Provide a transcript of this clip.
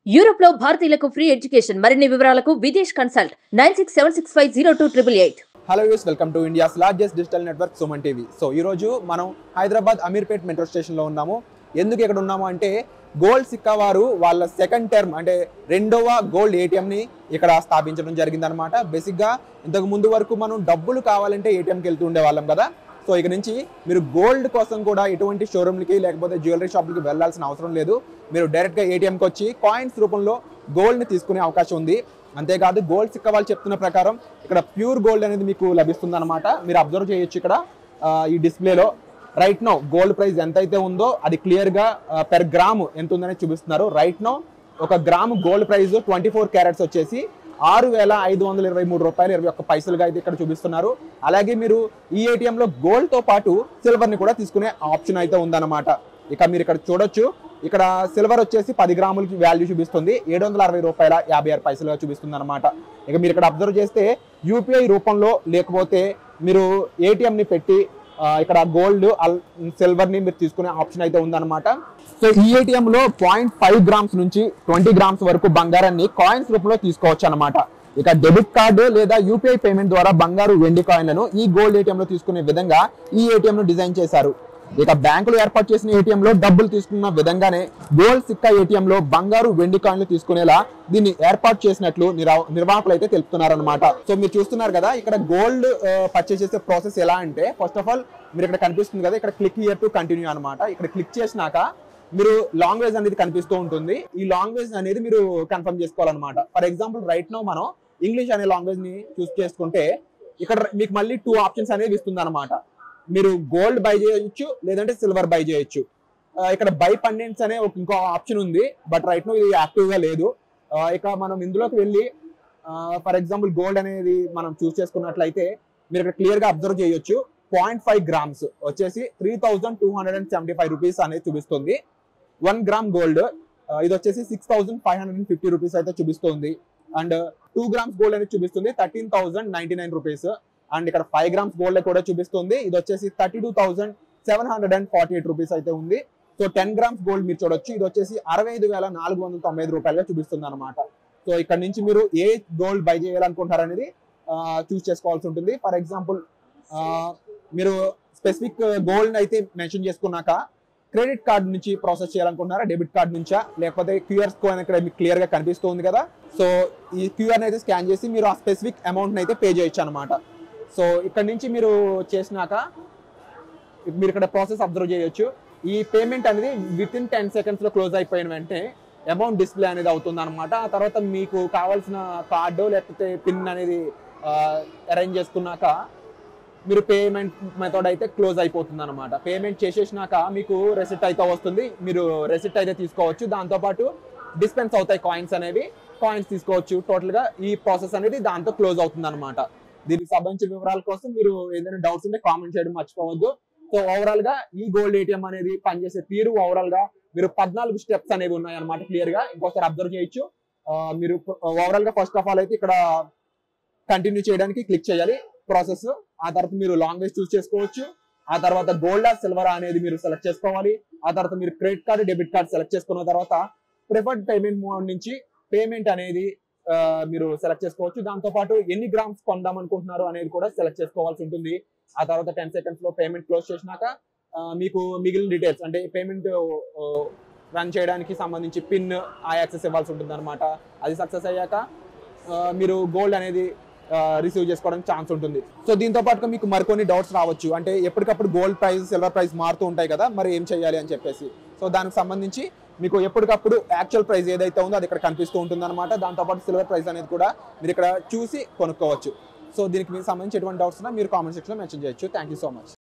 Europe లో భారతీయులకు free education మరిన్ని వివరాలకు Videsh consult nine six seven six five zero two triple eight hello yous welcome to India's largest digital network Suman TV so ఈరోజు మనం Hyderabad Ameerpet metro స్టేషన్లో ఉన్నాము ఎందుకు ఇక్కడ ఉన్నాము అంటే గోల్డ్ సిక్కా వారు వాళ్ళ సెకండ్ టర్మ్ అంటే రెండవ గోల్డ్ ఏటీఎంని ఇక్కడ స్థాపించడం జరిగిందనమాట బేసిక్గా ఇంతకు ముందు వరకు మనం డబ్బులు కావాలంటే ఏటీఎంకి వెళ్తూ ఉండేవాళ్ళం కదా సో ఇక నుంచి మీరు గోల్డ్ కోసం కూడా ఎటువంటి షోరూమ్లకి లేకపోతే జ్యువెలరీ షాప్లకి వెళ్ళాల్సిన అవసరం లేదు మీరు డైరెక్ట్గా ఏటీఎంకి వచ్చి కాయిన్స్ రూపంలో గోల్డ్ని తీసుకునే అవకాశం ఉంది అంతేకాదు గోల్డ్ సిక్క వాళ్ళు చెప్తున్న ప్రకారం ఇక్కడ ప్యూర్ గోల్డ్ అనేది మీకు లభిస్తుంది అనమాట మీరు అబ్జర్వ్ చేయొచ్చు ఇక్కడ ఆ, ఈ డిస్ప్లేలో రైట్ నో గోల్డ్ ప్రైస్ ఎంత అయితే ఉందో అది క్లియర్గా పెర్ గ్రాము ఎంత ఉందని చూపిస్తున్నారు రైట్ నో ఒక gram gold price twenty four carats వచ్చేసి ఆరు వేల ఐదు వందల ఇరవై మూడు రూపాయలు ఇరవై ఒక్క పైసలుగా అయితే ఇక్కడ చూపిస్తున్నారు అలాగే మీరు ఈ ఏటీఎంలో గోల్డ్తో పాటు సిల్వర్ని కూడా తీసుకునే ఆప్షన్ అయితే ఉందన్నమాట ఇక మీరు ఇక్కడ చూడొచ్చు ఇక్కడ సిల్వర్ వచ్చేసి పది గ్రాములకి వాల్యూ చూపిస్తుంది ఏడు వందల అరవై రూపాయల యాభై ఆరు పైసలుగా చూపిస్తుంది అనమాట ఇక మీరు ఇక్కడ అబ్జర్వ్ చేస్తే యూపీఐ రూపంలో లేకపోతే మీరు ఏటీఎంని పెట్టి ఆ, ఇక్కడ గోల్డ్ సిల్వర్ ని మీరు తీసుకునే ఆప్షన్ అయితే ఉందన్నమాట సో ఈ ఏటీఎం లో పాయింట్ ఫైవ్ గ్రామ్స్ నుంచి ట్వంటీ గ్రామ్స్ వరకు బంగారాన్ని కాయిన్స్ రూపంలో తీసుకోవచ్చు అనమాట ఇక డెబిట్ కార్డు లేదా యూపీఐ పేమెంట్ ద్వారా బంగారు వెండి కాయిన్లను ఈ గోల్డ్ ఏటీఎం లో తీసుకునే విధంగా ఈ ఏటీఎం ను డిజైన్ చేశారు ఇక బ్యాంకులు ఏర్పాటు చేసిన ఏటీఎం లో డబ్బులు తీసుకున్న విధంగానే గోల్డ్ సిక్కా ఏటీఎం లో బంగారు వెండి కాయిన్లు తీసుకునేలా దీన్ని ఏర్పాటు చేసినట్లు నిరా- నిర్వాహకులు అయితే తెలుపుతున్నారు అనమాట సో మీరు చూస్తున్నారు కదా ఇక్కడ గోల్డ్ పర్చేస్ చేసే ప్రాసెస్ ఎలా అంటే ఫస్ట్ ఆఫ్ ఆల్ మీరు ఇక్కడ కనిపిస్తుంది కదా ఇక్కడ క్లిక్ ఇయర్ టు కంటిన్యూ అనమాట ఇక్కడ క్లిక్ చేసినాక మీరు లాంగ్వేజ్ అనేది కనిపిస్తూ ఉంటుంది ఈ లాంగ్వేజ్ అనేది మీరు కన్ఫర్మ్ చేసుకోవాలన్నమాట ఫర్ ఎగ్జాంపుల్ రైట్ నో మనం ఇంగ్లీష్ అనే లాంగ్వేజ్ ని చూస్ చేసుకుంటే ఇక్కడ మీకు మళ్ళీ టూ ఆప్షన్స్ అనేవి ఇస్తుంది అనమాట మీరు గోల్డ్ బై చేయొచ్చు లేదంటే సిల్వర్ బై చేయొచ్చు ఆ, ఇక్కడ బై పండెంట్స్ అనే ఒక ఇంకో ఆప్షన్ ఉంది బట్ రైట్ నో ఇది యాక్టివ్ గా లేదు ఆ, ఇక మనం ఇందులోకి వెళ్ళి ఫర్ ఎగ్జాంపుల్ గోల్డ్ అనేది మనం చూస్ చేసుకున్నట్లయితే మీరు ఇక్కడ క్లియర్ గా అబ్జర్వ్ చేయొచ్చు పాయింట్ ఫైవ్ గ్రామ్స్ వచ్చేసి three thousand two hundred and seventy five rupees అనేది చూపిస్తుంది వన్ గ్రామ్ గోల్డ్ ఇది వచ్చేసి six thousand five hundred and fifty rupees అయితే చూపిస్తుంది అండ్ టూ గ్రామ్స్ గోల్డ్ అనేది చూపిస్తుంది thirteen thousand ninety nine rupees and ఇక్కడ ఫైవ్ గ్రామ్స్ గోల్డ్ కూడా చూపిస్తుంది ఇది వచ్చేసి thirty two thousand seven hundred and forty eight rupees అయితే ఉంది సో టెన్ గ్రామ్స్ గోల్డ్ మీరు చూడొచ్చు ఇది వచ్చేసి అరవై ఐదు వేల నాలుగు వందల తొంభై ఐదు రూపాయలుగా చూపిస్తుంది అనమాట సో ఇక్కడ నుంచి మీరు ఏ గోల్డ్ బై చేయాలనుకుంటారు అనేది చూస్ చేసుకోవాల్సి ఉంటుంది ఫర్ ఎగ్జాంపుల్ మీరు స్పెసిఫిక్ గోల్డ్ అయితే మెన్షన్ చేసుకున్నాక క్రెడిట్ కార్డ్ నుంచి ప్రాసెస్ చేయాలనుకుంటున్నారా డెబిట్ కార్డ్ నుంచా లేకపోతే క్యూఆర్ స్కోర్ ఇక్కడ మీకు క్లియర్ గా కనిపిస్తుంది కదా సో ఈ క్యూఆర్ అయితే స్కాన్ చేసి మీరు ఆ స్పెసిఫిక్ అమౌంట్ అయితే పే చేయొచ్చు అనమాట సో ఇక్కడ నుంచి మీరు చేసినాక మీరు ఇక్కడ ప్రాసెస్ అబ్జర్వ్ చేయొచ్చు ఈ పేమెంట్ అనేది విత్ ఇన్ టెన్ సెకండ్స్ లో క్లోజ్ అయిపోయిన వెంటనే అమౌంట్ డిస్ప్లే అనేది అవుతుంది అనమాట ఆ తర్వాత మీకు కావాల్సిన కార్డు లేకపోతే పిన్ అనేది అరేంజ్ చేసుకున్నాక మీరు పేమెంట్ మెథడ్ అయితే క్లోజ్ అయిపోతుంది అనమాట పేమెంట్ చేసేసినాక మీకు రెసిప్ట్ అయితే వస్తుంది మీరు రెసిప్ట్ అయితే తీసుకోవచ్చు దాంతోపాటు డిస్పెన్స్ అవుతాయి కాయిన్స్ అనేవి కాయిన్స్ తీసుకోవచ్చు టోటల్ గా ఈ ప్రాసెస్ అనేది దాంతో క్లోజ్ అవుతుంది అనమాట దీనికి సంబంధించిన వివరాల కోసం మీరు ఏదైనా డౌట్స్ ఉంటే కామెంట్ చేయడం మర్చిపోవద్దు సో ఓవరాల్ గా ఈ గోల్డ్ ఏటీఎం అనేది పనిచేసే తీరు ఓవరాల్ గా మీరు పద్నాలుగు స్టెప్స్ అనేవి ఉన్నాయి అనమాట క్లియర్ గా ఇంకోసారి అబ్జర్వ్ చేయొచ్చు ఆ, మీరు ఓవరాల్ గా ఫస్ట్ ఆఫ్ ఆల్ అయితే ఇక్కడ కంటిన్యూ చేయడానికి క్లిక్ చేయాలి ప్రాసెస్ ఆ తర్వాత మీరు లాంగ్వేజ్ చూస్ చేసుకోవచ్చు ఆ తర్వాత గోల్డ్ సిల్వర్ అనేది మీరు సెలెక్ట్ చేసుకోవాలి ఆ తర్వాత మీరు credit card debit card select చేసుకున్న తర్వాత ప్రిఫర్డ్ పేమెంట్ మోడ్ నుంచి పేమెంట్ అనేది ఆ, మీరు సెలెక్ట్ చేసుకోవచ్చు దాంతో పాటు ఎన్ని గ్రామ్స్ కొందాం అనుకుంటున్నారు అనేది కూడా సెలెక్ట్ చేసుకోవాల్సి ఉంటుంది ఆ తర్వాత టెన్ సెకండ్స్ లో పేమెంట్ క్లోజ్ చేసినాక ఆ, మీకు మిగిలిన డీటెయిల్స్ అంటే పేమెంట్ రన్ చేయడానికి సంబంధించి పిన్ ఆ యాక్సెస్ ఇవ్వాల్సి ఉంటుంది అనమాట అది సక్సెస్ అయ్యాక ఆ, మీరు గోల్డ్ అనేది రిసీవ్ చేసుకోవడానికి ఛాన్స్ ఉంటుంది సో దీంతో పాటుగా మీకు మరికొన్ని డౌట్స్ రావచ్చు అంటే ఎప్పటికప్పుడు గోల్డ్ ప్రైస్ సిల్వర్ ప్రైస్ మారుతూ ఉంటాయి కదా మరి ఏం చేయాలి అని చెప్పేసి సో దానికి సంబంధించి మీకు ఎప్పటికప్పుడు యాక్చువల్ ప్రైస్ ఏదైతే ఉందో అది ఇక్కడ కనిపిస్తూ ఉంటుంది అనమాట దాంతోపాటు సిల్వర్ ప్రైస్ అనేది కూడా మీరు ఇక్కడ చూసి కొనుక్కోవచ్చు సో దీనికి మీకు సంబంధించి ఎటువంటి డౌట్స్ ఉన్నా మీరు కామెంట్ సెక్షన్లో మెన్షన్ చేయొచ్చు థ్యాంక్ యూ సో మచ్